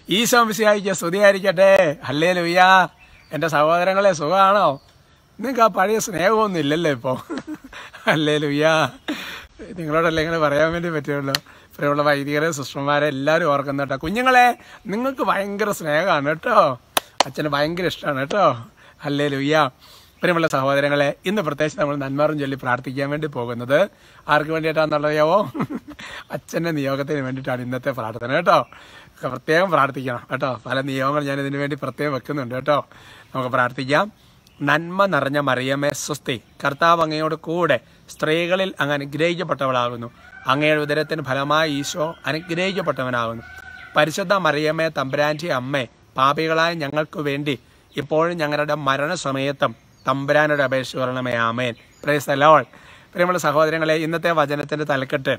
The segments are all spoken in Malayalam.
ഈശോ മിശിഹായിക്ക് സ്തുതിയായിരിക്കട്ടെ അല്ലേ ലുയ്യ എന്റെ സഹോദരങ്ങളെ സുഖമാണോ നിങ്ങൾക്ക് ആ പഴയ സ്നേഹമൊന്നും ഇല്ലല്ലോ ഇപ്പോൾ അല്ലേ ലുയ്യ നിങ്ങളോടല്ലേ ഇങ്ങനെ പറയാൻ വേണ്ടി പറ്റുമല്ലോ പ്രിയമുള്ള വൈദികരെ സിസ്റ്റർമാരെ എല്ലാവരും ഓർക്കുന്ന കേട്ടോ കുഞ്ഞുങ്ങളെ നിങ്ങൾക്ക് ഭയങ്കര സ്നേഹമാണ് കേട്ടോ അച്ഛന് ഭയങ്കര ഇഷ്ടമാണ് കേട്ടോ അല്ലേ ലുയ്യ പ്രിയമുള്ള സഹോദരങ്ങളെ ഇന്ന് പ്രത്യേകിച്ച് നമ്മൾ നന്മാറും ചൊല്ലി പ്രാർത്ഥിക്കാൻ വേണ്ടി പോകുന്നത് ആർക്ക് വേണ്ടിയിട്ടാണെന്നുള്ളറിയാവോ അച്ഛൻ്റെ നിയോഗത്തിന് വേണ്ടിയിട്ടാണ് ഇന്നത്തെ പ്രാർത്ഥന കേട്ടോ പ്രത്യേകം പ്രാർത്ഥിക്കണം കേട്ടോ പല നിയോഗങ്ങൾ ഞാൻ ഇതിനു വേണ്ടി പ്രത്യേകം വെക്കുന്നുണ്ട് കേട്ടോ നമുക്ക് പ്രാർത്ഥിക്കാം നന്മ നിറഞ്ഞ മറിയമേ സ്വസ്തി കർത്താവ് അങ്ങയോട് കൂടെ സ്ത്രീകളിൽ അങ്ങ് അനുഗ്രഹിക്കപ്പെട്ടവളാകുന്നു അങ്ങയുടെ ഉദരത്തിന് ഫലമായി ഈശോ അനുഗ്രഹിക്കപ്പെട്ടവനാകുന്നു പരിശുദ്ധ മറിയമ്മേ തമ്പുരാൻ്റെ അമ്മേ പാപികളായ ഞങ്ങൾക്ക് വേണ്ടി ഇപ്പോഴും ഞങ്ങളുടെ മരണസമയത്തും തമ്പുരാനോട് അപേക്ഷ വരണമേ ആമേൻ പ്രൈസ് അലോൾ പ്രിയമുള്ള സഹോദരങ്ങളെ ഇന്നത്തെ വചനത്തിന്റെ തലക്കെട്ട്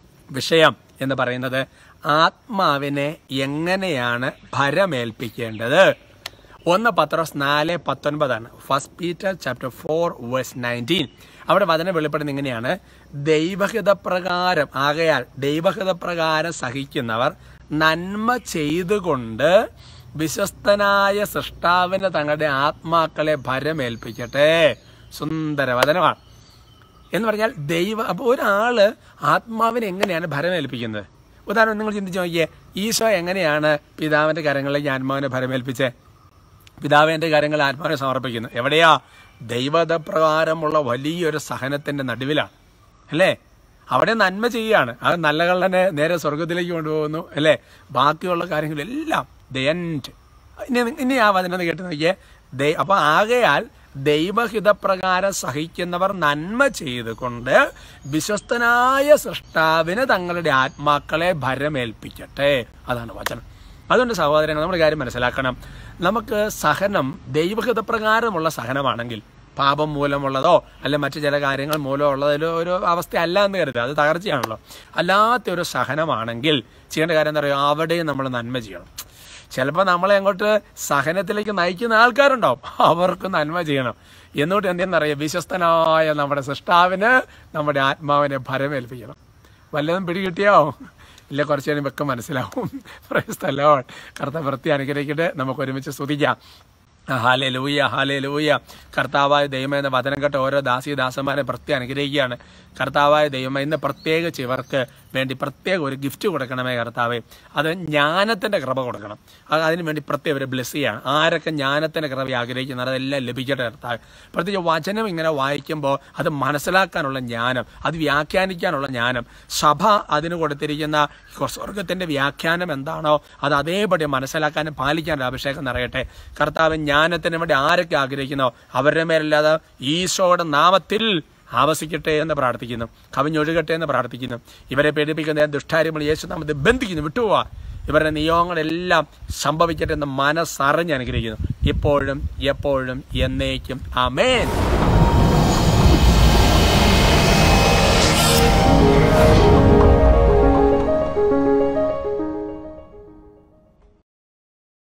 വിഷയം എന്ന് പറയുന്നത് ആത്മാവിനെ എങ്ങനെയാണ് ഭരമേൽപ്പിക്കേണ്ടത് ഒന്ന് പത്രോസ് നാല് പത്തൊൻപതാണ് first Peter chapter four verse nineteen അവിടെ വചനം വെളിപ്പെടുന്ന ഇങ്ങനെയാണ് ദൈവഹിത പ്രകാരം ആകയാൽ ദൈവഹിത പ്രകാരം സഹിക്കുന്നവർ നന്മ ചെയ്തുകൊണ്ട് വിശ്വസ്തനായ സൃഷ്ടാവിന് തങ്ങളുടെ ആത്മാക്കളെ ഭരമേൽപ്പിക്കട്ടെ സുന്ദര വചനമാണ് എന്ന് പറഞ്ഞാൽ ദൈവ അപ്പോൾ ഒരാള് ആത്മാവിനെ എങ്ങനെയാണ് ഭരമേൽപ്പിക്കുന്നത് ഉദാഹരണം നിങ്ങൾ ചിന്തിച്ച് നോക്കിയേ ഈശോ എങ്ങനെയാണ് പിതാവിന്റെ കരങ്ങളിലേക്ക് ആത്മാവിനെ ഭരമേൽപ്പിച്ചേ പിതാവിന്റെ കാര്യങ്ങൾ ആത്മാവിനെ സമർപ്പിക്കുന്നു എവിടെയാ ദൈവത പ്രകാരമുള്ള വലിയൊരു സഹനത്തിന്റെ നടുവിലാണ് അല്ലേ അവിടെ നന്മ ചെയ്യുകയാണ് അത് നല്ല കള്ളനെ നേരെ സ്വർഗത്തിലേക്ക് കൊണ്ടുപോകുന്നു അല്ലേ ബാക്കിയുള്ള കാര്യങ്ങളെല്ലാം ദ എൻഡ് ഇനി ഇനി ആ വചനം കേട്ട് നോക്കിയേ ദൈ- അപ്പൊ ആകയാൽ ദൈവഹിതപ്രകാരം സഹിക്കുന്നവർ നന്മ ചെയ്തുകൊണ്ട് വിശ്വസ്തനായ സൃഷ്ടാവിന് തങ്ങളുടെ ആത്മാക്കളെ ഭരമേൽപ്പിക്കട്ടെ അതാണ് വചനം അതുകൊണ്ട് സഹോദരങ്ങൾ നമ്മുടെ കാര്യം മനസ്സിലാക്കണം നമുക്ക് സഹനം ദൈവഹിതപ്രകാരമുള്ള സഹനമാണെങ്കിൽ പാപം മൂലമുള്ളതോ അല്ലെ മറ്റു ചില കാര്യങ്ങൾ മൂലമുള്ളതിലോ ഒരു അവസ്ഥ അല്ല എന്ന് കരുതുക അത് തകർച്ചയാണല്ലോ അല്ലാത്ത ഒരു സഹനമാണെങ്കിൽ ചെയ്യേണ്ട കാര്യം എന്താ പറയുക അവിടെയും നമ്മൾ നന്മ ചെയ്യണം ചിലപ്പോൾ നമ്മളെ അങ്ങോട്ട് സഹനത്തിലേക്ക് നയിക്കുന്ന ആൾക്കാരുണ്ടാവും അവർക്ക് നന്മ ചെയ്യണം എന്നിട്ട് എന്തെന്നറിയാം വിശ്വസ്തനായ നമ്മുടെ സൃഷ്ടാവിന് നമ്മുടെ ആത്മാവിനെ ഭരമേൽപ്പിക്കണം വല്ലതും പിടികിട്ടിയോ ഇല്ല കുറച്ച് കഴിയുമ്പോൾ മനസ്സിലാവും പ്രൈസ്തല്ലോ കർത്താവ് വൃത്തി അനുഗ്രഹിക്കട്ടെ നമുക്ക് ഒരുമിച്ച് സ്തുതിക്കാം ഹാലേ ലൂയ ഹാലേ ലൂയ കർത്താവായ ദൈവം എന്ന വചനം കേട്ട ഓരോ ദാസി ദാസന്മാരെ പ്രത്യേകം അനുഗ്രഹിക്കുകയാണ് കർത്താവായ ദൈവം ഇന്ന് പ്രത്യേകിച്ച് ഇവർക്ക് വേണ്ടി പ്രത്യേക ഒരു ഗിഫ്റ്റ് കൊടുക്കണമേ കർത്താവെ അത് ജ്ഞാനത്തിന്റെ കൃപ കൊടുക്കണം അത് അതിനു വേണ്ടി പ്രത്യേകം ഒരു ബ്ലെസ് ചെയ്യാണ് ആരൊക്കെ ജ്ഞാനത്തിന്റെ കൃപ ആഗ്രഹിക്കുന്നത് അതെല്ലാം ലഭിക്കട്ടെ കർത്താവ് പ്രത്യേകിച്ച് വചനം ഇങ്ങനെ വായിക്കുമ്പോൾ അത് മനസ്സിലാക്കാനുള്ള ജ്ഞാനം അത് വ്യാഖ്യാനിക്കാനുള്ള ജ്ഞാനം സഭ അതിന് കൊടുത്തിരിക്കുന്ന സ്വർഗത്തിന്റെ വ്യാഖ്യാനം എന്താണോ അത് അതേപടി മനസ്സിലാക്കാനും പാലിക്കാനും അഭിഷേകം നിറയട്ടെ കർത്താവ് ജ്ഞാനത്തിന് വേണ്ടി ആരൊക്കെ ആഗ്രഹിക്കുന്നോ അവരുടെ മേലല്ലാതെ ഈശോയുടെ നാമത്തിൽ ആവസിക്കട്ടെ എന്ന് പ്രാർത്ഥിക്കുന്നു കവിഞ്ഞൊഴുകട്ടെ എന്ന് പ്രാർത്ഥിക്കുന്നു ഇവരെ പേടിപ്പിക്കുന്ന ദുഷ്ടാര്യങ്ങൾ യേശു നാമത്തിൽ ബന്ധിക്കുന്നു വിട്ടുപോവാ ഇവരുടെ നിയോഗങ്ങളെല്ലാം സംഭവിക്കട്ടെ എന്ന് മനസ്സറിഞ്ഞ് അനുഗ്രഹിക്കുന്നു ഇപ്പോഴും എപ്പോഴും എന്നേക്കും അമേൻ